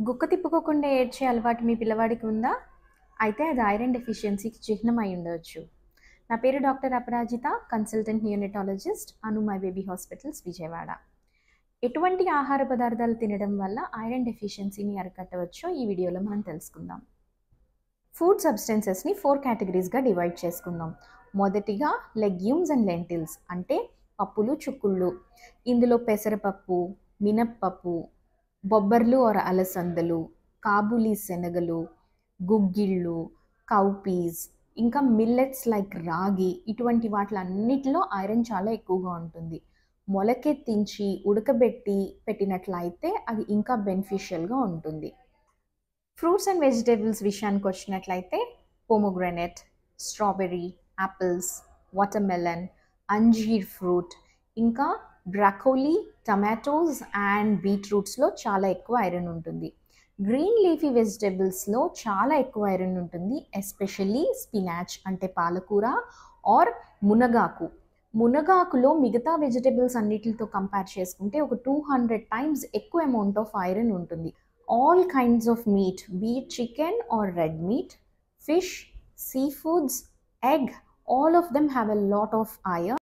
గుక్క తిప్పుకోకుండా ఏడ్చే అలవాటు మీ పిల్లవాడికి ఉందా అయితే అది ఐరన్ డెఫిషియన్సీకి చిహ్నం అయి ఉండవచ్చు నా పేరు doctor Aparajita consultant neonatologist Anu my baby hospitals Vijayawada ఎటువంటి ఆహార పదార్థాలు తినడం వల్ల ఐరన్ డెఫిషియన్సీని అరికట్టవచ్చో ఈ వీడియోలో మనం తెలుసుకుందాం ఫుడ్ సబ్స్టెన్సెస్ని ఫోర్ కేటగిరీస్గా డివైడ్ చేసుకుందాం మొదటిగా లెగ్యూమ్స్ అండ్ లెంటిల్స్ అంటే పప్పులు చుక్కుళ్ళు ఇందులో పెసరపప్పు మినప్పప్పు బొబ్బర్లు ఆర్ అలసందలు కాబూలీ శనగలు గుగ్గిళ్ళు కౌపీస్ ఇంకా మిల్లెట్స్ లైక్ రాగి ఇటువంటి వాటిలన్నిటిలో ఐరన్ చాలా ఎక్కువగా ఉంటుంది మొలకెత్తించి ఉడకబెట్టి పెట్టినట్లయితే అది ఇంకా బెనిఫిషియల్గా ఉంటుంది ఫ్రూట్స్ అండ్ వెజిటేబుల్స్ విషయానికి వచ్చినట్లయితే పోమోగ్రనెట్ స్ట్రాబెర్రీ యాపిల్స్ వాటర్మెలన్ అంజీర్ ఫ్రూట్ ఇంకా బ్రకోలీ టమాటోస్ అండ్ బీట్రూట్స్లో చాలా ఎక్కువ ఐరన్ ఉంటుంది గ్రీన్ లీఫీ వెజిటేబుల్స్లో చాలా ఎక్కువ ఐరన్ ఉంటుంది ఎస్పెషల్లీ స్పినాచ్ అంటే పాలకూర ఆర్ మునగాకు మునగాకులో మిగతా వెజిటేబుల్స్ అన్నిటితో కంపేర్ చేసుకుంటే ఒక టూ హండ్రెడ్ టైమ్స్ ఎక్కువ అమౌంట్ ఆఫ్ ఐరన్ ఉంటుంది all kinds of meat beef chicken or red meat fish sea foods egg all of them have a lot of iron